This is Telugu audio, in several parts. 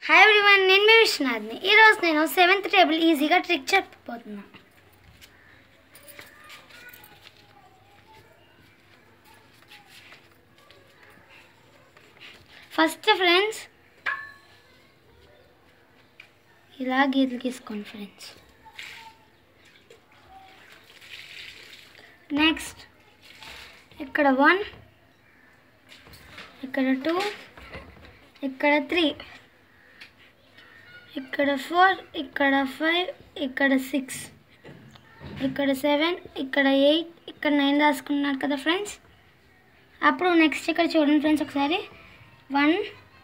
హాయ్ ఎవ్రీవన్ నేను మీ విశ్వనాథ్ని ఈరోజు నేను సెవెంత్ టేబుల్ ఈజీగా ట్రిక్ చెప్పబోతున్నా ఫస్ట్ ఫ్రెండ్స్ ఇలా గీతలు గీసుకోండి ఫ్రెండ్స్ నెక్స్ట్ ఇక్కడ వన్ ఇక్కడ టూ ఇక్కడ త్రీ ఇక్కడ ఫోర్ ఇక్కడ ఫైవ్ ఇక్కడ సిక్స్ ఇక్కడ సెవెన్ ఇక్కడ ఎయిట్ ఇక్కడ నైన్ రాసుకున్నారు కదా ఫ్రెండ్స్ అప్పుడు నెక్స్ట్ ఇక్కడ చూడండి ఫ్రెండ్స్ ఒకసారి one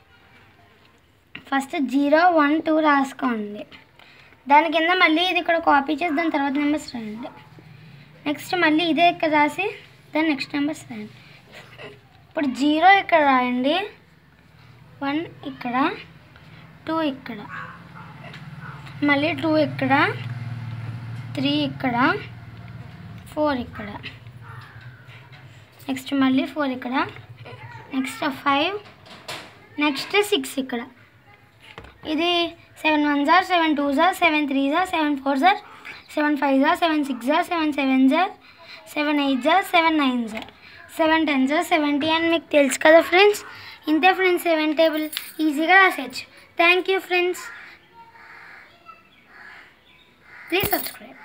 first zero one two రాసుకోండి దాని కింద మళ్ళీ ఇది ఇక్కడ కాపీ చేసి దాని తర్వాత నెంబర్స్ రాయండి నెక్స్ట్ మళ్ళీ ఇదే ఇక్కడ రాసి దాని నెక్స్ట్ నెంబర్స్ రాయండి ఇప్పుడు జీరో ఇక్కడ రాయండి వన్ ఇక్కడ టూ ఇక్కడ మళ్ళీ టూ ఇక్కడ త్రీ ఇక్కడ ఫోర్ ఇక్కడ నెక్స్ట్ మళ్ళీ ఫోర్ ఇక్కడ నెక్స్ట్ ఫైవ్ నెక్స్ట్ సిక్స్ ఇక్కడ ఇది సెవెన్ వన్ జార్ సెవెన్ టూ జార్ సెవెన్ త్రీ జార్ సెవెన్ ఫోర్ జార్ సెవెన్ ఫైవ్ జార్ సెవెన్ సిక్స్ జార్ సెవెన్ సెవెన్ జార్ సెవెన్ ఎయిట్ జార్ సెవెన్ నైన్ జార్ సెవెన్ టెన్ జార్ సెవెంటీ అని మీకు తెలుసు కదా ఫ్రెండ్స్ ఇంతే ఫ్రెండ్స్ సెవెన్ టేబుల్ ఈజీగా రాసేయచ్చు thank you friends please subscribe